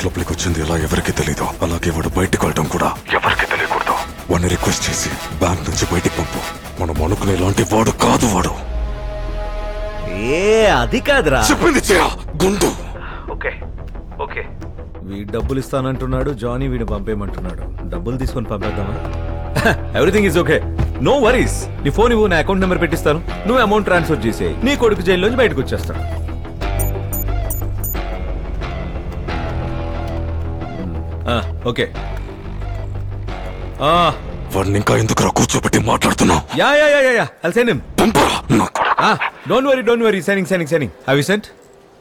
Bank లోపలికి వచ్చింది ఎలా ఎవరికి తెలీదు అలాగే వాడు బయటికి వెళ్ళడం కూడా ఎవరికి తెలియకూడదు వాడిని రిక్వెస్ట్ చేసి బ్యాంక్ నుంచి బయటికి పంపు మనం అనుకునే లాంటి వాడు కాదు వాడు ఏ అది కాదురా చెప్పింది చేయా గుండు ఓకే ఓకే వీడు డబ్బులు ఇస్తానంటున్నాడు జానీ వీడు పంపేయమంటున్నాడు డబ్బులు తీసుకొని పంపేద్దామా everything is okay no worries నీ ఫోన్ ఇవ్వు నా అకౌంట్ నెంబర్ పెట్టిస్తాను నువ్వు అమౌంట్ ట్రాన్స్ఫర్ చేసేయి నీ కొడుకు జైల్లోంచి బయటకు వచ్చేస్తాడు ఆ, ఓకే ఆ, వాడిని ఇంకా ఎందుకు కూర్చోబెట్టి మాట్లాడుతున్నావు yeah yeah yeah yeah I'll send him పంపరా నా కొడుకు. Don't worry don't worry sending sending sending have you sent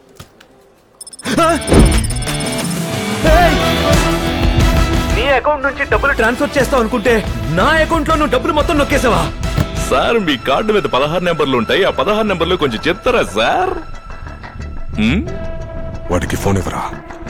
నీ అకౌంట్ నుంచి డబ్బులు ట్రాన్స్ఫర్ చేస్తావు అనుకుంటే నా అకౌంట్ లో నువ్వు డబ్బులు మొత్తం నొక్కేసావా సార్ మీ కార్డు మీద పదహారు నెంబర్లు ఉంటాయి ఆ పదహారు నెంబర్లు కొంచెం చెప్తారా సార్ హ్మ్? వాడికి ఫోన్ ఇవ్వరా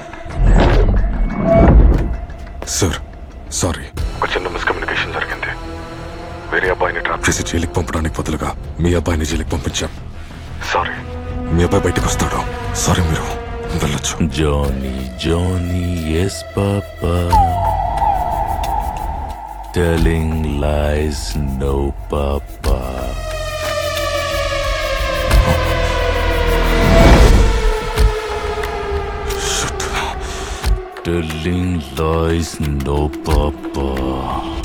సార్ సారీ ఒక చిన్న మిస్కమ్యూనికేషన్ జరిగింది వేరే అబ్బాయిని ట్రాప్ చేసి జైలుకి పంపడానికి బదులుగా మీ అబ్బాయిని జైలుకి పంపించాం సారీ మీ అబ్బాయి బయటకు వస్తాడు సారీ మీరు వెళ్ళొచ్చు Johnny, Johnny, yes, Papa. Telling lies, no, Papa. Telling lies, no, Papa.